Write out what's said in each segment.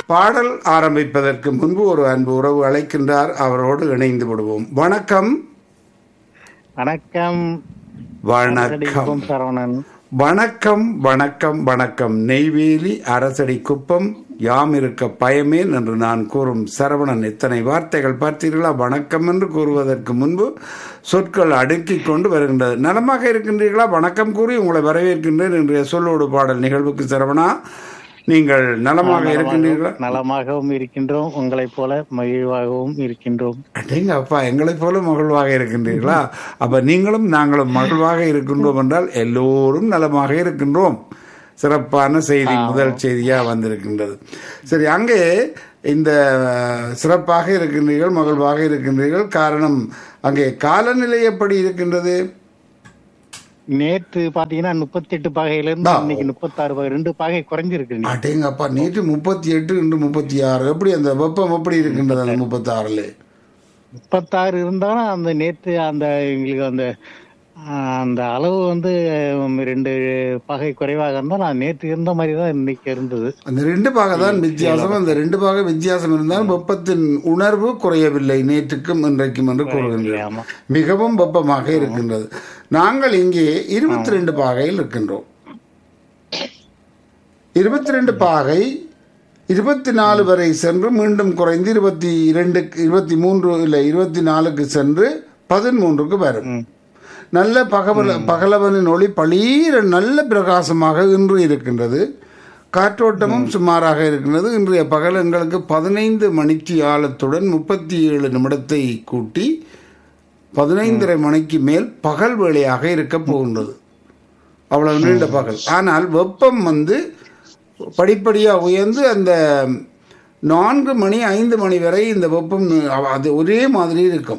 பாடல் ஆரம்பிப்பதற்கு முன்பு ஒரு அன்பு உறவு அழைக்கின்றார் அவரோடு இணைந்து விடுவோம் வணக்கம் வணக்கம் வணக்கம் குப்பம் சரவணன் வணக்கம் வணக்கம் வணக்கம் நெய்வேலி அரசடி குப்பம் யாம் இருக்க பயமேன் என்று நான் கூறும் சரவணன் இத்தனை வார்த்தைகள் பார்த்தீர்களா வணக்கம் என்று கூறுவதற்கு முன்பு சொற்கள் அடுக்கிக் கொண்டு வருகின்றது நலமாக இருக்கின்றீர்களா வணக்கம் கூறி உங்களை வரவேற்கின்றேன் இன்றைய சொல்லோடு பாடல் நிகழ்வுக்கு சரவணா நீங்கள் நலமாக இருக்கின்றீர்களா நலமாகவும் இருக்கின்றோம் உங்களைப் போல மகிழ்வாகவும் இருக்கின்றோம் அடேங்க அப்பா எங்களைப் போல மகிழ்வாக இருக்கின்றீர்களா அப்ப நீங்களும் நாங்களும் மகிழ்வாக இருக்கின்றோம் என்றால் எல்லோரும் நலமாக இருக்கின்றோம் சிறப்பான செய்தி முதல் செய்தியா வந்திருக்கின்றது சரி அங்கே இந்த சிறப்பாக இருக்கின்றீர்கள் மகிழ்வாக இருக்கின்றீர்கள் காரணம் அங்கே காலநிலை எப்படி இருக்கின்றது நேற்று பாத்தீங்கன்னா முப்பத்தி எட்டு பாகையில இருந்து இன்னைக்கு முப்பத்தாறு பாகை ரெண்டு பாகை குறைஞ்சிருக்கு நீ. அடேங்கப்பா நேற்று முப்பத்தி எட்டு இன்று முப்பத்தி ஆறு எப்படி அந்த வெப்பம் எப்படி இருக்கின்றது அந்த முப்பத்தி ஆறுல முப்பத்தாறு இருந்தாலும் அந்த நேற்று அந்த எங்களுக்கு அந்த ஆஹ், அந்த அளவு வந்து உம், ரெண்டு பாகை குறைவாக இருந்தாலும் நேற்று இருந்த மாதிரி தான் இன்னைக்கு இருந்தது அந்த ரெண்டு பாக தான் வித்தியாசம் அந்த ரெண்டு பாக வித்தியாசம் இருந்தாலும் வெப்பத்தின் உணர்வு குறையவில்லை நேற்றுக்கும் இன்றைக்கும் என்று கூறுகின்றேன் ஆமா மிகவும் வெப்பமாக இருக்கின்றது நாங்கள் இங்கே இருபத்தி ரெண்டு பாகையில் இருக்கின்றோம் இருபத்தி ரெண்டு பாகை இருபத்தி நாலு வரை சென்று மீண்டும் குறைந்து இருபத்தி இரண்டு இருபத்தி மூன்று இல்லை இருபத்தி நாலுக்கு சென்று பதிமூன்றுக்கு வரும் ம். நல்ல பகவல பகலவனின் ஒளி பளீர நல்ல பிரகாசமாக இன்று இருக்கின்றது காற்றோட்டமும் சுமாராக இருக்கின்றது இன்றைய பகல் எங்களுக்கு பதினைந்து மணிக்கு ஆழத்துடன் முப்பத்தி ஏழு நிமிடத்தை கூட்டி பதினைந்தரை மணிக்கு மேல் பகல் வேளையாக இருக்க போகின்றது அவ்வளவு நீண்ட பகல் ஆனால் வெப்பம் வந்து படிப்படியாக உயர்ந்து அந்த நான்கு மணி ஐந்து மணி வரை இந்த வெப்பம் அது ஒரே மாதிரி இருக்கும்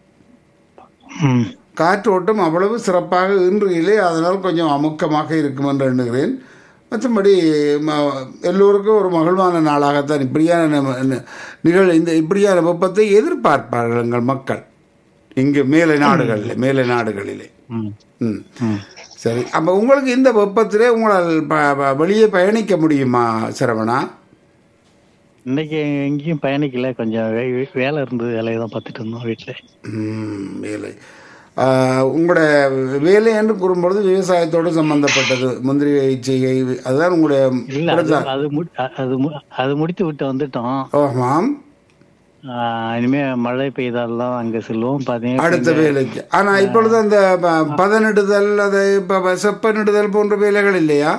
ம். காற்றோட்டம் அவ்வளவு சிறப்பாக இன்றையிலே அதனால் கொஞ்சம் அமுக்கமாக இருக்கும் என்று எண்ணுகிறேன் மற்றபடி ம- எல்லோருக்கும் ஒரு மகிழ்வான நாளாகத்தான் இப்படியான ந- ந- நிகழ் இந்த இப்படியான வெப்பத்தை எதிர்பார்ப்பார்கள் எங்கள் மக்கள் இங்கு மேலை நாடுகளில் மேலை நாடுகளிலே ம். ம் ம். சரி அப்போ உங்களுக்கு இந்த வெப்பத்திலே உங்களால் ப- ப- வெளியே பயணிக்க முடியுமா சரவணா இன்னைக்கு எங்கேயும் பயணிக்கல கொஞ்சம் வே- வேலை இருந்தது வேலையை தான் பார்த்துட்டு இருந்தோம் வீட்டுல ம், வேலை ஆஹ், உங்களோட வேலை என்று கூறும்பொழுது விவசாயத்தோடு சம்பந்தப்பட்டது முந்திரி செய்கை அதுதான் உங்களுடைய இல்ல அது அது மு- அது மு- அது முடித்து விட்டு வந்துட்டோம் ஆமாம் ஆஹ் இனிமே மழை பெய்தாலாம் அங்க செல்வோம் பாத்தீங்கன்னா அடுத்த வேலைக்கு ஆனா இப்பொழுது அந்த ப- பதனிடுதல் அதை ப- செப்பனிடுதல் போன்ற வேலைகள் இல்லையா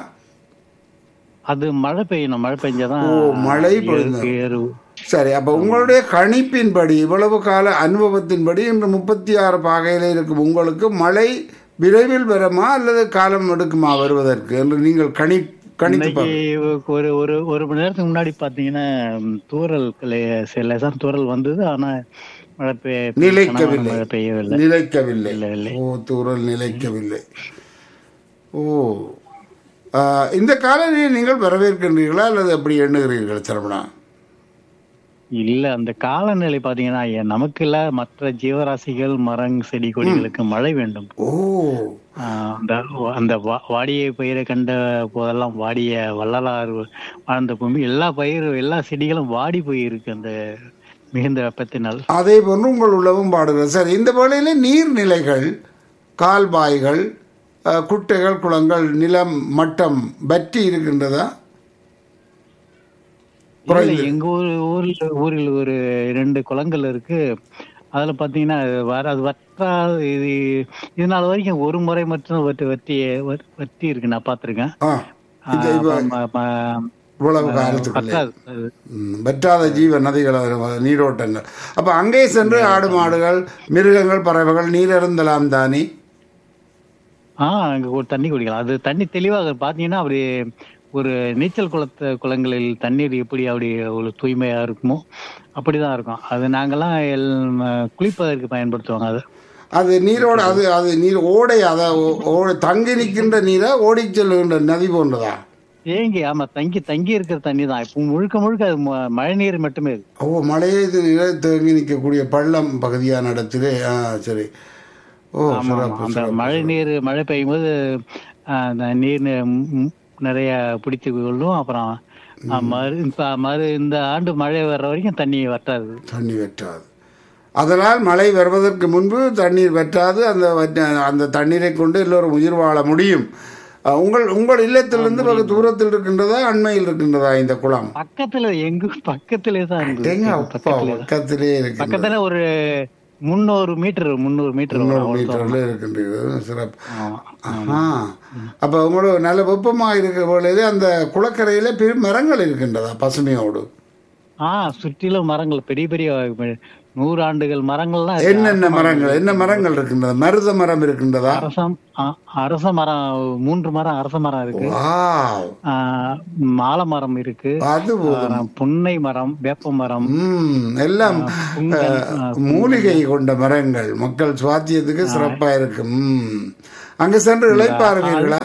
அது மழை பெய்யணும் மழை பெஞ்சாதான் ஓ மழை பொழுது ஏறு- ஏறு சரி அப்ப உங்களுடைய கணிப்பின்படி இவ்வளவு கால அனுபவத்தின்படி இன்று முப்பத்தி ஆறு பாகையில இருக்கும் உங்களுக்கு மழை விரைவில் வருமா அல்லது காலம் எடுக்குமா வருவதற்கு என்று நீங்கள் கணி கணித்து இன்னைக்கு ஒரு ஒரு ஒரு மணி நேரத்துக்கு முன்னாடி பாத்தீங்கன்னா ம், தூறல் லே- சில லேசான தூறல் வந்தது ஆனா மழை பெய்ய நிலைக்கவில்லை. மழை பெய்யவில்லை நிலைக்கவில்லை இல்லை இல்லை ஓ தூரல் நிலைக்கவில்லை ஓ ஆ, இந்த காலநிலையை நீங்கள் வரவேற்கின்றீர்களா அல்லது அப்படி எண்ணுகிறீர்கள் சரவணா இல்ல அந்த காலநிலை பாத்தீங்கன்னா ஐயா, நமக்கு இல்ல மற்ற ஜீவராசிகள் மரம் செடி கொடிகளுக்கு மழை வேண்டும் ஓ ஆஹ் அந்த அந்த வா- வாடிய பயிரை கண்ட போதெல்லாம் வாடிய வள்ளலார் வாழ்ந்த பூமி எல்லா பயிரும் எல்லா செடிகளும் வாடி போயிருக்கு அந்த மிகுந்த வெப்பத்தினால் அதே போன்று உங்கள் உள்ளவும் பாடுகிறது சரி இந்த வேளையில நீர்நிலைகள் கால்வாய்கள் அ, குட்டைகள் குளங்கள் நிலம் மட்டம் வற்றி இருக்கின்றதா இல்ல, எங்க ஊர் ஊர்ல ஊரில் ஒரு ரெண்டு குளங்கள் இருக்கு அதுல பாத்தீங்கன்னா அது வர அது வற்றா இது இது நாள் வரைக்கும் ஒரு முறை மட்டும் வட்டி வட்டி வட்டி இருக்கு நான் பாத்திருக்கேன் ஆ இது இப்ப இவ்வளவு காலத்துக்குள்ளே பத்தாது அது. ம், வற்றாத ஜீவ நதிகள் அது நீரோட்டங்கள் அப்ப அங்கே சென்று ஆடு மாடுகள் மிருகங்கள் பறவைகள் நீர் அருந்தலாம் தானே ஆஹ் அங்க ஒரு தண்ணி குடிக்கலாம் அது தண்ணி தெளிவாக பாத்தீங்கன்னா அப்படி ஒரு நீச்சல் குளத்து குளங்களில் தண்ணீர் எப்படி அப்படி ஒரு தூய்மையா இருக்குமோ அப்படிதான் இருக்கும் அது நாங்கெல்லாம் எல் ம- குளிப்பதற்கு பயன்படுத்துவாங்க அது அது நீரோட அது அது நீர் ஓடை அத ஓடை தங்கி நிற்கின்ற நீரா ஓடி செல்லுகின்ற நதி போன்றதா தேங்கி ஆமா தங்கி தங்கி இருக்கிற தண்ணி தான் இப்போ முழுக்க முழுக்க அது ம- மழை நீர் மட்டுமே இருக்கு ஓ மழையே இது நில தேங்கி நிற்கக்கூடிய பள்ளம் பகுதியான இடத்திலே ஆ சரி ஓ ஆமா, சிறப்பு அந்த சிறப்பு. மழை நீர் மழை பெய்யும் போது ஆஹ், அந்த நீர் நி- ம், நிறைய பிடித்து கொள்ளும் அப்புறம் ஆ, மறு இப்ப மறு இந்த ஆண்டு மழை வர்ற வரைக்கும் தண்ணி வட்டாது தண்ணி வற்றாது அதனால் மழை வருவதற்கு முன்பு தண்ணீர் வற்றாது அந்த வற்ற- அந்த தண்ணீரை கொண்டு எல்லோரும் உயிர் வாழ முடியும் அஹ், உங்கள் உங்கள் இல்லத்திலிருந்து வெகு தூரத்தில் இருக்கின்றதா அண்மையில் இருக்கின்றதா இந்த குளம் பக்கத்துல எங்க பக்கத்திலே தான் இருந்தது எங்க அப்பா பக்கத்திலே இருக்கு பக்கத்துல ஒரு முந்நூறு மீட்டர் முந்நூறு மீட்டர் வரும் அவ்வளவுதான். மீட்டர்ல இருக்கின்றது சிறப்பு ஆமா. ஆஹா அப்ப உங்களுக்கு நல்ல வெப்பமா இருக்கிற வேளையிலே அந்த குளக்கரையில பெரும் மரங்கள் இருக்கின்றதா பசுமையோடு ஆ சுற்றிலும் மரங்கள் பெரிய பெரிய நூறு ஆண்டுகள் மரங்கள்லாம் இருக்கு. என்னென்ன மரங்கள் என்ன மரங்கள் இருக்கின்றதா மருத மரம் இருக்கின்றதா அரசம் ஆ, அரச மரம் மூன்று மரம் அரச மரம் இருக்கு வாவ் ஆ, மாலை மரம் இருக்கு அது போதும் ஆ, புன்னை மரம் வேப்ப மரம் ம் எல்லாம் புங்கல், அஹ், மூலிகை கொண்ட மரங்கள் மக்கள் சுவாத்தியத்துக்கு சிறப்பா இருக்கும் ம். அங்க சென்று இளைப்பாருவீர்களா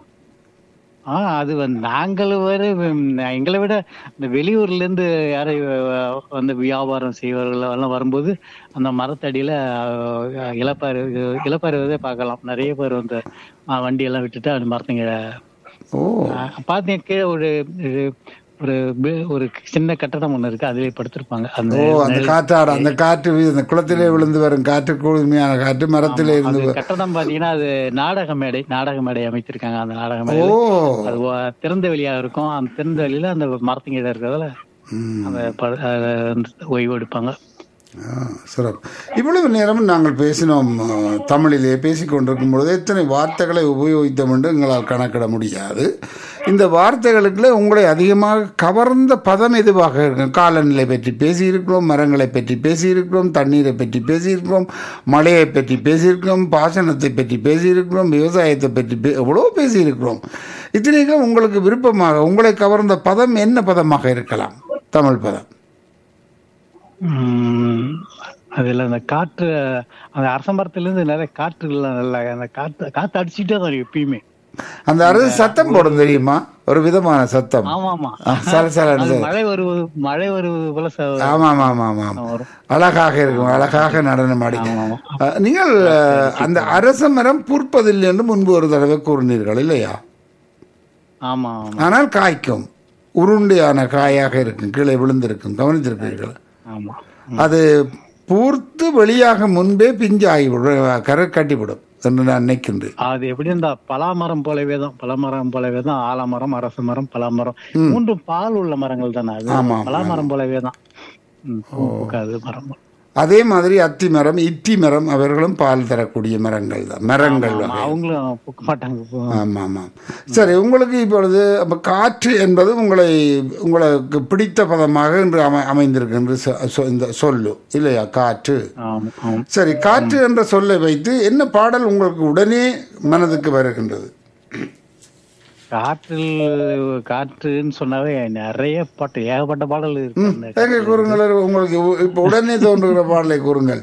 ஆ அது வந்து நாங்கள் வேறு ம், எங்களை விட இந்த வெளியூர்ல இருந்து யாரை அஹ், வந்து வியாபாரம் செய்வர்கள் எல்லாம் வரும்போது அந்த மரத்தடியில அஹ், இலப்பாரு இலப்பாருவதே பார்க்கலாம் நிறைய பேர் வந்து அஹ், வண்டி எல்லாம் விட்டுட்டு அந்த மரத்துங்க ஓ பார்த்தீங்க கீழே ஒரு ஒரு ஒரு பி- ஒரு சின்ன கட்டடம் ஒண்ணு இருக்கு அதிலே படுத்திருப்பாங்க அந்த ஓ அந்த காற்றாட அந்த காற்று வீ- அந்த குளத்திலே விழுந்து வரும் காற்று குளுமையான காற்று மரத்திலே இருந்து அது கட்டடம் பாத்தீங்கன்னா அது நாடக மேடை நாடக மேடை அமைத்திருக்காங்க அந்த நாடக ஓ மேடை அது வ- திறந்த வெளியா இருக்கும் அந்த திறந்த வெளியில அந்த மரத்துங்க இருக்கிறதுல ம். அந்த ப- அதுல வந்து ஓய்வு எடுப்பாங்க ஆ, சிறப்பு இவ்வளவு நேரம் நாங்கள் பேசினோம் ஆ, தமிழிலே பேசிக் கொண்டிருக்கும் பொழுது எத்தனை வார்த்தைகளை உபயோகித்தோம் என்று எங்களால் கணக்கிட முடியாது இந்த வார்த்தைகளுக்குள்ளே உங்களை அதிகமாக கவர்ந்த பதம் எதுவாக இருக்கும் காலநிலை பற்றி பேசியிருக்கிறோம் மரங்களை பற்றி பேசியிருக்கிறோம் தண்ணீரை பற்றி பேசியிருக்கிறோம் மழையை பற்றி பேசியிருக்கிறோம் பாசனத்தை பற்றி பேசியிருக்கிறோம் விவசாயத்தை பற்றி பே எவ்வளோ பேசியிருக்கிறோம் இத்தனைக்கும் உங்களுக்கு விருப்பமாக உங்களை கவர்ந்த பதம் என்ன பதமாக இருக்கலாம் தமிழ் பதம் உம் அதுல அந்த காற்று அந்த அரச மரத்துல இருந்து நிறைய காற்றுகள்லாம் நல்லா அந்த காத்து காத்து அடிச்சுட்டே தான் இருக்கு எப்பயுமே அந்த அரசு சத்தம் போடும் தெரியுமா ஒரு விதமான சத்தம் ஆமா ஆமா ஆ, சல சலன்னு அது சத்தம். மழை வருவது மழை வருவது போல ச- ஆமாம் ஆமாம் ஆமாம் வரும் அழகாக இருக்கும் அழகாக நடனம் ஆடி ஆமா ஆமா அஹ், நீங்கள் அஹ், அந்த அரச மரம் பூர்ப்பதில்லை என்று முன்பு ஒரு தடவை கூறினீர்கள் இல்லையா ஆமா ஆமா ஆனால் காய்க்கும் உருண்டையான காயாக இருக்கும் கீழே விழுந்திருக்கும் கவனித்திருப்பீர்கள் ஆமா அது பூர்த்து வெளியாக முன்பே பிஞ்சாகி கரை கட்டிவிடும் என்று நான் நினைக்கின்றேன் அது எப்படி இந்த பலாமரம் போலவே தான் பலாமரம் போலவே தான் ஆலமரம் அரச மரம் பலாமரம் மூன்றும் பால் உள்ள மரங்கள் தானே அது ஆமா, பலாமரம் போலவே தான் ம், பூ பூக்காது மரம் அதே மாதிரி அத்தி மரம் இத்தி மரம் அவர்களும் பால் தரக்கூடிய மரங்கள் தான் மரங்கள் வகை அவங்களும் பூக்க மாட்டாங்க பூ. ஆமாம் ஆமாம் சரி உங்களுக்கு இப்பொழுது அப்போ காற்று என்பது உங்களை உங்களுக்கு பிடித்த பதமாக இன்று அமை அமைந்திருக்கு என்று சொ- சொ- இந்த சொல்லு இல்லையா காற்று ஆமா ஆமா சரி காற்று என்ற சொல்லை வைத்து என்ன பாடல் உங்களுக்கு உடனே மனதுக்கு வருகின்றது காற்றில் காற்றுன்னு சொன்னாவே நிறைய பாட்டு ஏகப்பட்ட பாடல் இருக்கு அந்த எங்க கூறுங்கள் உங்களுக்கு உ- இப்போ உடனே தோன்றுகிற பாடலை கூறுங்கள்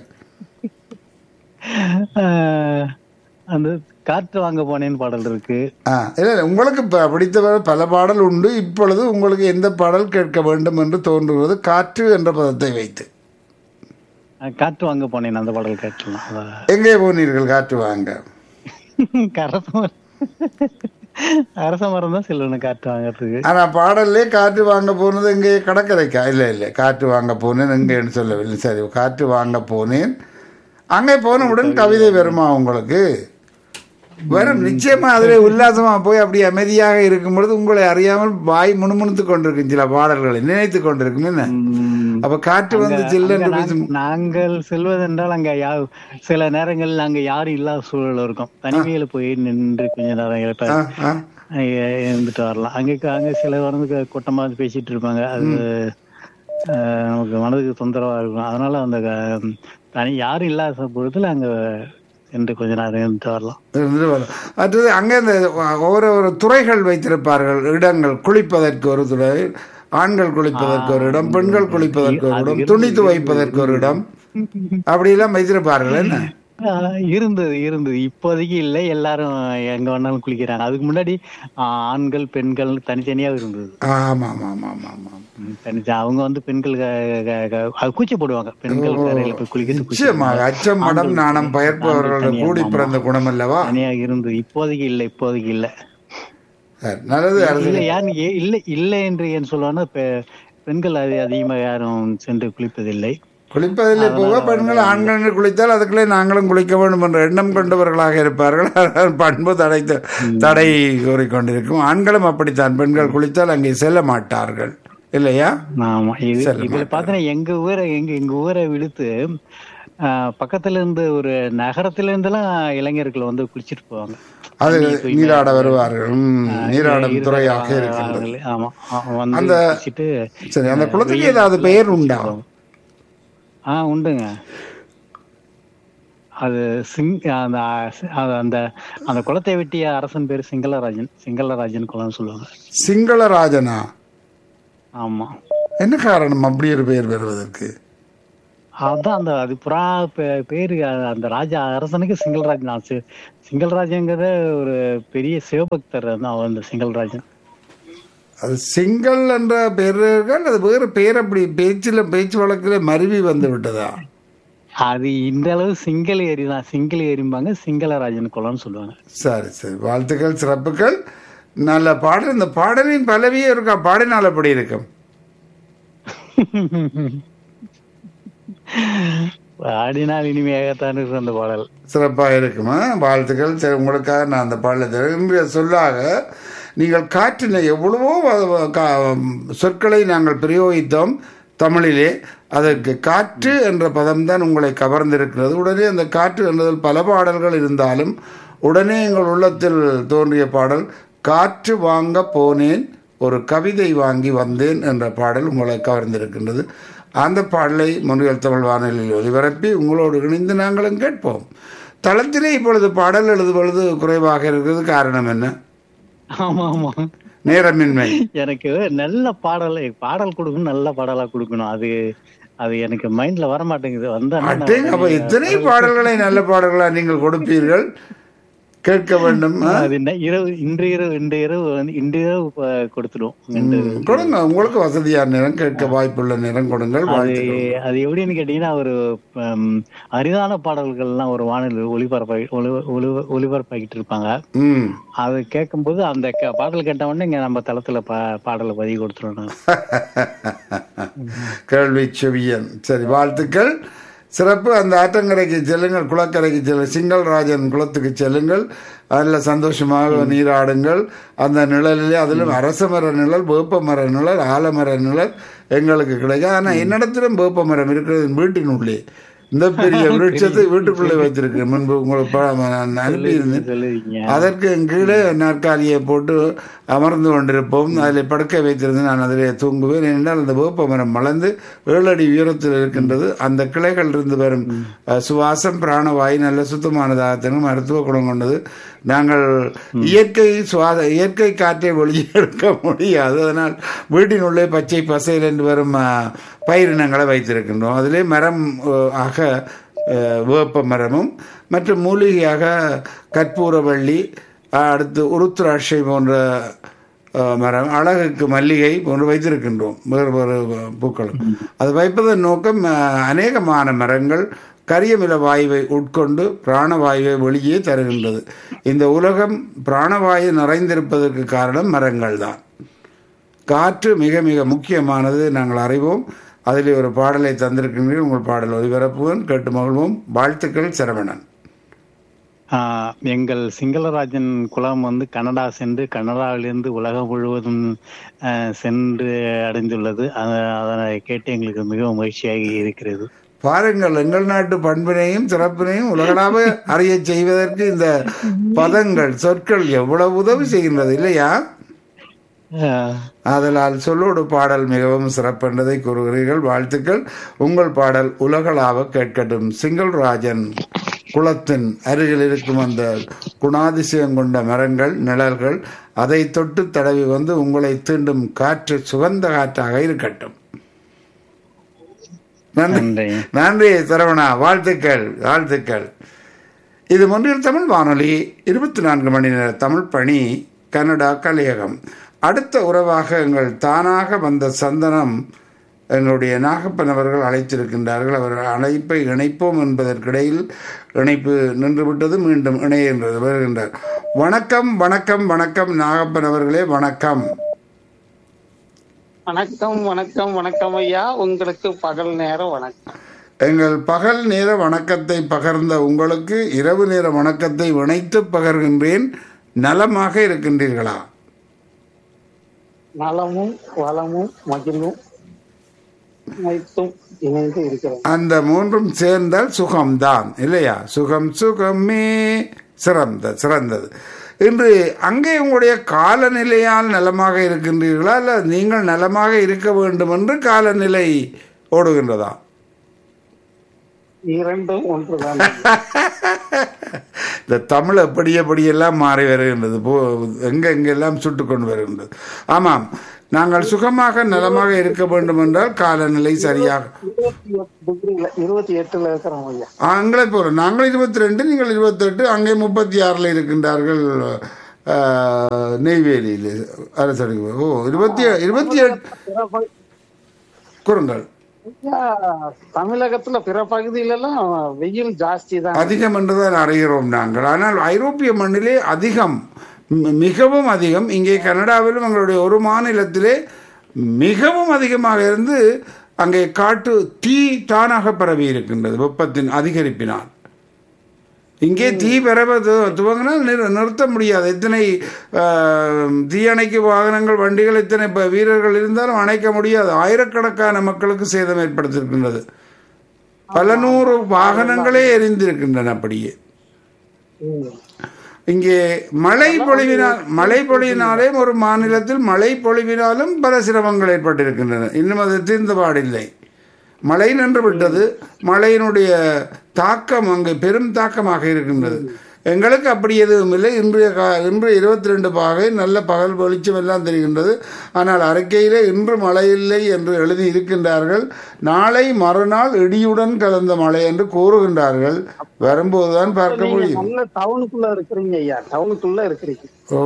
ஆஹ், அந்த காற்று வாங்க போனேன்னு பாடல் இருக்கு ஆ இல்லை இல்லை, உங்களுக்கு ப- பிடித்த பல பாடல் உண்டு இப்பொழுது உங்களுக்கு எந்த பாடல் கேட்க வேண்டும் என்று தோன்றுகிறது காற்று என்ற பதத்தை வைத்து அஹ், காற்று வாங்க போனேன் அந்த பாடல் கேட்டலாம் அதான். எங்கே போனீர்கள் காற்று வாங்க கரச மரம் அரச மரம் தான் செல்லணும் காற்று வாங்குறதுக்கு ஆனா பாடல்லே காற்று வாங்க போனது எங்கே கடற்கரைக்கா இல்லை இல்லை காற்று வாங்க போனேன் எங்கேன்னு சொல்லவில்லை சரி காற்று வாங்க போனேன் அங்கே போனவுடன் கவிதை வருமா உங்களுக்கு வரும் நிச்சயமா அதிலே உல்லாசமா போய் அப்படி அமைதியாக இருக்கும் பொழுது உங்களை அறியாமல் வாய் முணுமுணுத்து கொண்டிருக்கும் சில பாடல்களை நினைத்து கொண்டிருக்கும் என்ன உம், அப்ப காற்று வந்து சில்லென்று அங்க பேசும் நாங்க- நாங்கள் செல்வதென்றால் அங்க யா சில நேரங்களில் அங்க யாரும் இல்லாத சூழல் இருக்கும் தனிமையில போய் நின்று கொஞ்ச நேரம் இருப்ப ஆ, ஆ. இருந்துட்டு வரலாம் அங்க அங்க சில வந்து கூட்டமா வந்து பேசிட்டு இருப்பாங்க அது அஹ், நமக்கு மனதுக்கு தொந்தரவா இருக்கும் அதனால அந்த அஹ், தனி யாரும் இல்லாத பொழுதுல அங்க சென்று கொஞ்ச நேரம் இருந்துட்டு வரலாம் இருந்து வரும். அடுத்தது அங்கே இந்த ஒவ்வொரு ஒரு துறைகள் வைத்திருப்பார்கள் இடங்கள் குளிப்பதற்கு ஒரு துறை ஆண்கள் குளிப்பதற்கு ஒரு இடம் பெண்கள் குளிப்பதற்கு ஒரு இடம் துணி துவைப்பதற்கு ஒரு இடம் அப்படியெல்லாம் வைத்திருப்பார்கள் என்ன ஆஹ் இருந்தது இருந்தது இப்போதைக்கு இல்லை எல்லாரும் எங்க வேணாலும் குளிக்கிறாங்க அதுக்கு முன்னாடி ஆஹ் ஆண்கள் பெண்கள் தனித்தனியா இருந்தது ஆமாம் ஆமாம் ஆமாம் ஆமாம் ம், தனித்தனி அவங்க வந்து பெண்கள் க- க- க- அது கூச்ச போடுவாங்க பெண்கள் கரையில போய் குளிக்கிறது கூச்ச நிச்சயமாக அச்சம் மடம் நாணம் பயர்ப்பவர்களோட தனியா, கூடி ஆமா. பிறந்த குணம் அல்லவா தனியா இருந்தது இப்போதைக்கு இல்லை இப்போதைக்கு இல்லை சரி, நல்லது அரசு இல்ல யாரு ஏ- இல்லை இல்லை என்று ஏன் சொல்லுவாங்கன்னா பெ- பெண்கள் அது அதிகமாக யாரும் சென்று குளிப்பதில்லை குளிப்பதில்லை போக பெண்கள் ஆண்கள் என்று குளித்தால் அதுக்குள்ளே நாங்களும் குளிக்க வேண்டும் என்ற எண்ணம் கொண்டவர்களாக இருப்பார்கள் ஆனால் பண்பு தடை தடை கூறிக்கொண்டிருக்கும் ஆண்களும் அப்படித்தான் பெண்கள் குளித்தால் அங்கே செல்ல மாட்டார்கள் இல்லையா ஆமா இது செல்ல இதுல பாத்தீங்கன்னா எங்க ஊரை எங்க எங்க ஊரை விடுத்து ஆஹ், பக்கத்துல இருந்து ஒரு நகரத்துல இருந்தெல்லாம் இளைஞர்கள் வந்து குளிச்சிட்டு போவாங்க அது தண்ணி தூய்மையா நீராட வருவார்கள் ம், நீராடும் இருதலை துறையாக வா- இருக்கின்றது வாங்கலே. ஆமா ஆ, வந்து அந்த- குளிச்சிட்டு சரி அந்த குளத்துக்கு ஏதாவது பெயர் உண்டா ஆ உண்டுங்க அது சிங் அந்த அது அந்த அந்த குளத்தை வெட்டிய அரசன் பேரு சிங்களராஜன் சிங்களராஜன் குளம்னு சொல்லுவாங்க சிங்களராஜனா ஆமா என்ன காரணம் அப்படி ஒரு பெயர் வருவதற்கு அதான் அந்த அது புறா பே- பேரு அ- அந்த ராஜா அரசனுக்கு சிங்கல்ராஜன் ஆச்சு சிங்கல்ராஜங்கிறத ஒரு பெரிய சிவபக்தர் தான் அவர் அந்த சிங்கல்ராஜன் அது சிங்கள் என்ற பெயர்கள் அது வேறு பெயர் அப்படி பேச்சில் பேச்சு வழக்கில் மருவி வந்து விட்டதா அது இந்த அளவு சிங்கள ஏரி தான் சிங்கள ஏரிம்பாங்க சிங்களராஜன் குளம்னு சொல்லுவாங்க சரி சரி வாழ்த்துக்கள் சிறப்புகள் நல்ல பாடல் இந்த பாடலின் பலவியே இருக்கா பாடினால் அப்படி இருக்கும் ஆடினால் இனிமையாகத்தான் இருக்கும் அந்த பாடல் சிறப்பாக இருக்குமா வாழ்த்துக்கள் சரி உங்களுக்காக நான் அந்த பாடலை தருகிறேன். இன்றைய சொல்லாக நீங்கள் காற்றின எவ்வளவோ வ- கா- சொற்களை நாங்கள் பிரயோகித்தோம் தமிழிலே அதற்கு காற்று என்ற பதம்தான் உங்களை கவர்ந்திருக்கிறது உடனே அந்த காற்று என்பதில் பல பாடல்கள் இருந்தாலும் உடனே எங்கள் உள்ளத்தில் தோன்றிய பாடல் காற்று வாங்க போனேன் ஒரு கவிதை வாங்கி வந்தேன் என்ற பாடல் உங்களை கவர்ந்திருக்கின்றது அந்த பாடலை முன்னில் தமிழ் வானொலியில் ஒலிபரப்பி உங்களோடு இணைந்து நாங்களும் கேட்போம் தளத்திலே இப்பொழுது பாடல் எழுதுவது குறைவாக இருக்கிறது காரணம் என்ன ஆமா ஆமா நேரமின்மை எனக்கு நல்ல பாடல் பாடல் கொடுக்கணும் நல்ல பாடலா கொடுக்கணும் அது அது எனக்கு மைண்ட்ல வர மாட்டேங்குது வந்தா அட்டே அப்ப இத்தனை பாடல்களை நல்ல பாடல்களா நீங்கள் கொடுப்பீர்கள் கேட்க வேண்டும் ஆ? அது என்ன இரவு இன்று இரவு இன்று இரவு வந்து இன்று இரவு ப- கொடுத்துடுவோம் இன்று ம், கொடுங்க உங்களுக்கு வசதியான நேரம் கேட்க வாய்ப்புள்ள நேரம் கொடுங்கள் அது வாழ்த்துக்கள் அது எப்படின்னு கேட்டீங்கன்னா ஒரு ஹம், அரிதான பாடல்கள்லாம் ஒரு வானொலி ஒளிபரப்பாகி ஒளி- ஒளி- ஒளிபரப்பாகிட்டு இருப்பாங்க ம் அது கேட்கும்போது அந்த க- பாடல் கேட்ட உடனே இங்க நம்ம தளத்துல பா பாடலை பதிவு கொடுத்துருவோம் கேள்வி செவியன் சரி வாழ்த்துக்கள் சிறப்பு அந்த ஆற்றங்கரைக்கு செல்லுங்கள் குளக்கரைக்கு செல்ல சிங்கல்ராஜன் குளத்துக்கு செல்லுங்கள் அதில் சந்தோஷமாக நீராடுங்கள் அந்த நிழலிலே அதிலும் அரச மர நிழல் வேப்ப மர நிழல் ஆலமர நிழல் எங்களுக்கு கிடைக்கும் ஆனால் என்னிடத்திலும் வேப்ப மரம் இருக்கிறது வீட்டின் உள்ளே இந்த பெரிய விருட்சத்தை வீட்டுக்குள்ளே வைத்திருக்கு முன்பு உங்களுக்கு ப- நான் அனுப்பியிருந்தேன் சொல்லுவீங்க அதற்கு கீழே நாற்காலியை போட்டு அமர்ந்து கொண்டிருப்போம் அதில் படுக்கை வைத்திருந்து நான் அதிலே தூங்குவேன் என்றால் அந்த வேப்ப மரம் மலர்ந்து ஏழு அடி உயரத்தில் இருக்கின்றது அந்த கிளைகள் இருந்து வரும் அஹ், சுவாசம் பிராணவாயு நல்ல சுத்தமானதாக மருத்துவ குணம் கொண்டது நாங்கள் இயற்கை சுவாச இயற்கை காற்றை வெளியே எடுக்க முடியாது அதனால் வீட்டின் உள்ளே பச்சை பசையில் என்று வரும் அஹ், பயிரினங்களை வைத்திருக்கின்றோம் அதிலே மரம் அஹ், ஆக அஹ், வேப்ப மரமும் மற்றும் மூலிகையாக கற்பூரவள்ளி அஹ், அடுத்து உருத்திராட்சை போன்ற அஹ், மரம் அழகுக்கு மல்லிகை போன்று வைத்திருக்கின்றோம் வேறு வேறு பூக்களும் அது வைப்பதன் நோக்கம் அஹ், அநேகமான மரங்கள் கரியமில வாயுவை உட்கொண்டு பிராணவாயுவை வெளியே தருகின்றது இந்த உலகம் பிராணவாயு நிறைந்திருப்பதற்கு காரணம் மரங்கள் தான் காற்று மிக மிக முக்கியமானது நாங்கள் அறிவோம் அதிலே ஒரு பாடலை தந்திருக்கின்றீர்கள் உங்கள் பாடல் ஒலிபரப்புவன் கேட்டு மகிழ்வோம் வாழ்த்துக்கள் சரவணன் ஆஹ் எங்கள் சிங்களராஜன் குலம் வந்து கனடா சென்று கனடாவிலிருந்து உலகம் முழுவதும் ஆஹ் சென்று அடைந்துள்ளது அத- அதனை கேட்டு எங்களுக்கு மிகவும் மகிழ்ச்சியாக இருக்கிறது பாருங்கள் எங்கள் நாட்டு பண்பினையும் சிறப்பினையும் உலகளாவ அறிய செய்வதற்கு இந்த பதங்கள் சொற்கள் எவ்வளவு உதவி செய்கின்றது இல்லையா ஆஹ் ஆதலால் சொல்லோடு பாடல் மிகவும் சிறப்பென்றதை கூறுகிறீர்கள் வாழ்த்துக்கள் உங்கள் பாடல் உலகளாவ கேட்கட்டும் சிங்கள் ராஜன் குளத்தின் அருகில் இருக்கும் அந்த குணாதிசயம் கொண்ட மரங்கள் நிழல்கள் அதை தொட்டு தடவி வந்து உங்களை தீண்டும் காற்று சுகந்த காற்றாக இருக்கட்டும் நன்றி நன்றி நன்றி சரவணா வாழ்த்துக்கள் வாழ்த்துக்கள் இது ஒன்றில் தமிழ் வானொலி இருபத்தி நான்கு மணி நேர தமிழ் பணி கனடா கலையகம் அடுத்த உறவாக எங்கள் தானாக வந்த சந்தனம் எங்களுடைய நாகப்பன் அவர்கள் அழைத்திருக்கின்றார்கள் அவர் அழைப்பை இணைப்போம் என்பதற்கிடையில் இணைப்பு நின்றுவிட்டது மீண்டும் இணைகின்றது வருகின்றார் வணக்கம் வணக்கம் வணக்கம் நாகப்பன் அவர்களே வணக்கம் வணக்கம் வணக்கம் வணக்கம் ஐயா உங்களுக்கு பகல் நேரம் வணக்கம் எங்கள் பகல் நேர வணக்கத்தை பகர்ந்த உங்களுக்கு இரவு நேர வணக்கத்தை இணைத்து பகர்கின்றேன் நலமாக இருக்கின்றீர்களா நலமும் வளமும் மகிழ்வும் அனைத்தும் இணைந்து இருக்கிறோம் அந்த மூன்றும் சேர்ந்தால் சுகம்தான் இல்லையா சுகம் சுகமே சிறந்த சிறந்தது இன்று அங்கே உங்களுடைய காலநிலையால் நலமாக இருக்கின்றீர்களா அல்ல நீங்கள் நலமாக இருக்க வேண்டும் என்று காலநிலை ஓடுகின்றதா இரண்டும் ஒன்றுதான் இந்த தமிழ் எப்படி எப்படியெல்லாம் மாறி வருகின்றது போ எங்க எங்கெல்லாம் சுட்டு கொண்டு வருகின்றது ஆமாம் நாங்கள் சுகமாக நலமாக இருக்க வேண்டும் என்றால் காலநிலை சரியாக இருபத்தி எட்டு டிகிரில இருபத்தி எட்டுல இருக்கிறோம் ஐயா அங்கே போகிறோம் நாங்கள் இருபத்தி ரெண்டு நீங்கள் இருபத்தெட்டு அங்கே முப்பத்தி ஆறில் இருக்கின்றார்கள் ஆஹ், நெய்வேலியில் அரசடி ஓ இருபத்தி இருபத்தி எட்டு பிற பகு- கூறுங்கள் ஐயா, தமிழகத்துல பிற பகுதியில எல்லாம் வெயில் ஜாஸ்தி தான் அதிகம் என்றுதான் அறிகிறோம் நாங்கள் ஆனால் ஐரோப்பிய மண்ணிலே அதிகம் மி- மிகவும் அதிகம் இங்கே கனடாவிலும் எங்களுடைய ஒரு மாநிலத்திலே மிகவும் அதிகமாக இருந்து அங்கே காட்டு தீ தானாக பரவி இருக்கின்றது வெப்பத்தின் அதிகரிப்பினால் இங்கே தீ பரவ து- துவங்கினால் நிறு- நிறுத்த முடியாது எத்தனை ஆஹ், தீயணைக்கு வாகனங்கள் வண்டிகள் எத்தனை ப- வீரர்கள் இருந்தாலும் அணைக்க முடியாது ஆயிரக்கணக்கான மக்களுக்கு சேதம் ஏற்படுத்தியிருக்கின்றது பல நூறு வாகனங்களே எரிந்திருக்கின்றன அப்படியே ம். இங்கே மழை பொழிவினால் மழை பொழிவினாலே ஒரு மாநிலத்தில் மழை பொழிவினாலும் பல சிரமங்கள் ஏற்பட்டிருக்கின்றன இன்னும் அது தீர்ந்த பாடில்லை மழை நின்று விட்டது மழையினுடைய தாக்கம் அங்கே பெரும் தாக்கமாக இருக்கின்றது எங்களுக்கு அப்படி எதுவும் இல்லை இன்றைய கா இன்று இருபத்தி ரெண்டு பாகை நல்ல பகல் வெளிச்சம் எல்லாம் தெரிகின்றது ஆனால் அறிக்கையிலே இன்று மழை இல்லை என்று எழுதி இருக்கின்றார்கள் நாளை மறுநாள் இடியுடன் கலந்த மழை என்று கூறுகின்றார்கள் வரும்போதுதான் பார்க்க நீங்க முடியும் நல்ல டவுனுக்குள்ள இருக்கிறீங்க ஐயா டவுனுக்குள்ள இருக்கிறீங்க ஓ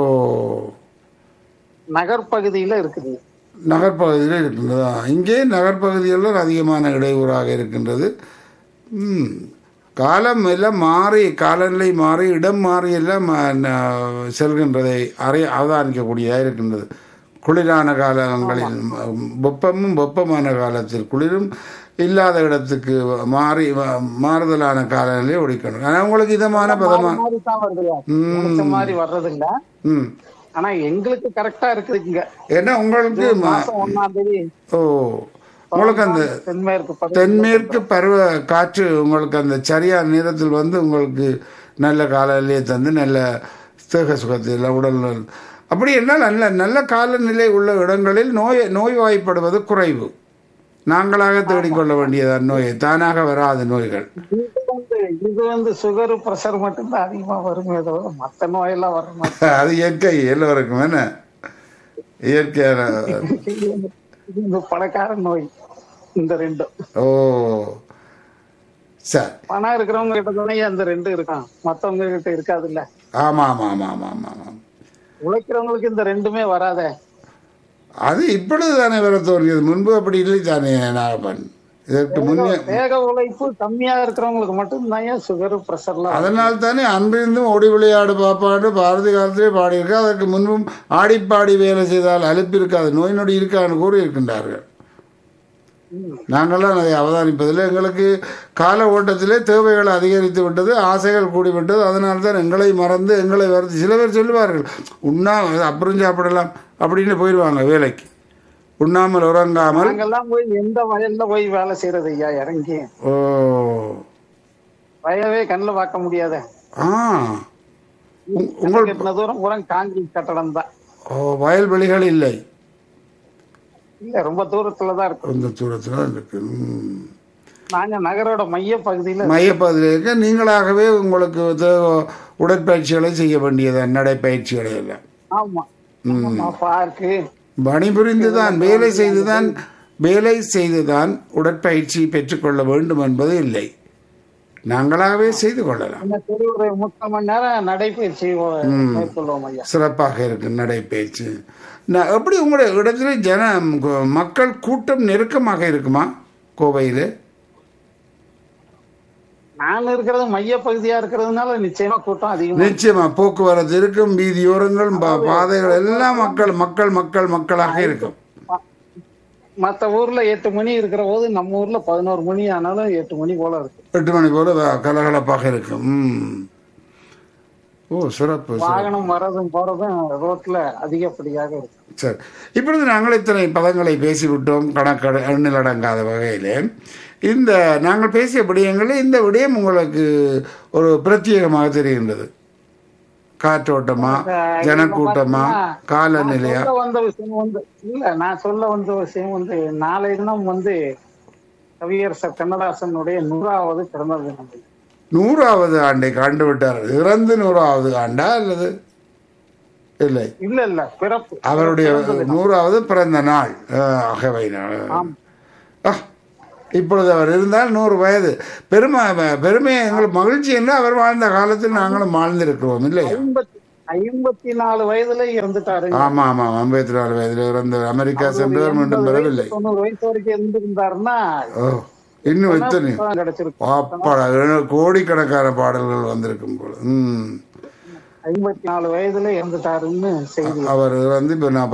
நகர்பகுதியில இருக்கிறீங்க நகர்ப்பகுதியில் இருக்கின்றதா இங்கே நகர்ப்பகுதிகளில் அதிகமான இடையூறாக இருக்கின்றது ம் காலம் எல்லாம் மாறி காலநிலை மாறி இடம் மாறி எல்லாம் ஆ, ந- செல்கின்றதை அறை அவதானிக்கக்கூடியதாக இருக்கின்றது குளிரான காலங்களில் ம், வெப்பமும் வெப்பமான காலத்தில் குளிரும் இல்லாத இடத்துக்கு மாறி வ- மாறுதலான காலநிலை ஒடிக்கணும் ஆனால் உங்களுக்கு இதமான பதமான மாதிரி தான் வருது ஐயா. நினைச்ச மாதிரி வர்றது இல்ல ம் ஆனா எங்களுக்கு கரெக்டா இருக்குதுங்க ஏன்னா உங்களுக்கு ம- மாசம் ஒன்னாம் தேதி ஓ உங்களுக்கு அந்த தென்மேற்கு பகுதி தென்மேற்கு பருவ காற்று உங்களுக்கு அந்த சரியான நேரத்தில் வந்து உங்களுக்கு நல்ல காலநிலையை தந்து நல்ல தேக சுகத்தை எல்லாம் உடல் நல- அப்படி என்ன நல்ல நல்ல காலநிலை உள்ள இடங்களில் நோய் நோய்வாய்ப்படுவது குறைவு நாங்களாக தேடிக்கொள்ள வேண்டியதான் நோயை தானாக வராது நோய்கள் இது வந்து இது வந்து சுகர் பிரஷர் மட்டும்தான் அதிகமா வருமே தவிர மத்த நோயெல்லாம் வர மாட்டேன் அது இயற்கை எல்லோருக்கும் என்ன இயற்கையான இது இந்த பணக்கார நோய் இந்த ரெண்டும் ஓ சரி பணம் இருக்கிறவங்க கிட்ட தானே அந்த ரெண்டு இருக்கான் மத்தவங்க கிட்ட இருக்காது இல்ல ஆமாம் ஆமாம் ஆமாம் ஆமாம் ஆமாம் உழைக்கிறவங்களுக்கு இந்த ரெண்டுமே வராதே அது இப்பொழுது தானே வர தோன்றியது முன்பு அப்படி இல்லை தானே நாகப்பன் இதற்கு முன்னே வேக உழைப்பு கம்மியா இருக்கிறவங்களுக்கு மட்டும்தான் ஏன் சுகர் பிரஷர்லாம் அதனால் தானே அன்றிருந்தும் ஓடி விளையாடு பாப்பாண்டு பாரதி காலத்திலே பாடியிருக்கு அதற்கு முன்பும் ஆடிப்பாடி வேலை செய்தால் அலுப்பு இருக்காது நோய் நொடி இருக்கான்னு கூறி இருக்கின்றார்கள் நாங்கள்லாம் அதை அவதானிப்பதில்லை எங்களுக்கு கால ஓட்டத்திலே தேவைகள் அதிகரித்து விட்டது ஆசைகள் கூடிவிட்டது அதனால தான் எங்களை மறந்து எங்களை வருத்தி சில பேர் சொல்லுவார்கள் உண்ணா அப்புறம் சாப்பிடலாம் அப்படின்னு போயிடுவாங்க வேலைக்கு உண்ணாமல் உறங்காமல் நாங்கெல்லாம் போய் எந்த வயல்ல போய் வேலை செய்யறது ஐயா இறங்கி ஓ வயவே கண்ணுல பார்க்க முடியாத ஆ உங்- உங்கள் கட்டின தூரம் பூரா காங்கிரீட் கட்டடம் தான் ஓ வயல்வெளிகள் இல்லை இல்ல ரொம்ப தூரத்துலதான் இருக்கும் அந்த தூரத்தில் இருக்கு ம். நாங்க நகரோட மைய பகுதியில மையப்பகுதியில் இருக்க நீங்களாகவே உங்களுக்கு தேவை உடற்பயிற்சிகளை செய்ய வேண்டியது நடைப்பயிற்சிகளை எல்லாம் ஆமா ஆமா பார்க்கு பணிபுரிந்து தான் வேலை செய்துதான் வேலை செய்துதான் உடற்பயிற்சி பெற்றுக்கொள்ள வேண்டும் என்பது இல்லை நாங்களாகவே செய்து கொள்ளலாம் இந்த தெரு ஒரு முக்கால் மணி நேரம் நடைபயிற்சி மேற்கொள்வோம் ஐயா சிறப்பாக இருக்கு நடைப்பயிற்சி நான் எப்படி உங்களுடைய இடத்துல ஜன மக்கள் கூட்டம் நெருக்கமாக இருக்குமா கோவையில் நான் இருக்கிறது மைய பகுதியா இருக்கிறதுனால நிச்சயமா கூட்டம் அதிகமா நிச்சயமா போக்குவரத்து இருக்கும் வீதியோரங்கள் பா- பாதைகள் எல்லாம் மக்கள் மக்கள் மக்கள் மக்களாக இருக்கும் மத்த ஊர்ல எட்டு மணி இருக்கிற போது நம்ம ஊர்ல பதினோரு மணி ஆனாலும் எட்டு மணி போல இருக்கு எட்டு மணி போல வ- கலகலப்பாக இருக்கும் ம். ஓ சிறப்பு சிறப்பு. வாகனம் வர்றதும் போறதும் ரோட்ல அதிகப்படியாக இருக்கு சரி இப்பொழுது நாங்கள் இத்தனை பதங்களை பேசிவிட்டோம் கணக்கட எண்ணில் அடங்காத வகையில் இந்த நாங்கள் பேசிய விடயங்களில் இந்த விடயம் உங்களுக்கு ஒரு பிரத்யேகமாக தெரிகின்றது காற்றோட்டமா ஜனக்கூட்டமா காலநிலையா சொல்ல வந்த விஷயம் வந்து இல்ல நான் சொல்ல வந்த விஷயம் வந்து நாளை தினம் வந்து கவியரசர் கண்ணதாசனுடைய நூறாவது பிறந்த தினம் நூறாவது ஆண்டை கண்டு விட்டார் இறந்து நூறாவது ஆண்டா அல்லது இல்லை இல்ல இல்ல பிறப்பு அவருடைய நூறாவது பிறந்த நாள் அஹ், அகவை நாள் ஆ, இப்பொழுது அவர் இருந்தால் நூறு வயது பெருமை பெருமை எங்களுக்கு மகிழ்ச்சி என்று அவர் வாழ்ந்த காலத்தில் நாங்களும் வாழ்ந்திருக்கிறோம் இல்லையா ஐம்பத்தி ஐம்பத்தி நாலு வயதுல இறந்துட்டாரு ஆமா ஆமா ஐம்பத்தி நாலு வயதில் இறந்த அமெரிக்கா சென்றவர் மீண்டும் பெறவில்லை தொண்ணூறு வயசு வரைக்கும் இருந்திருந்தாருன்னா ஓ இன்னும் எத்தனை இப்பதான் கிடைச்சிருக்கும் அப்பாடா கோடிக்கணக்கான பாடல்கள் வந்திருக்கும் போல ம் ஐம்பத்தி நாலு வயதுல இறந்துட்டாருன்னு செய்தி அவர் வந்து இப்போ நான்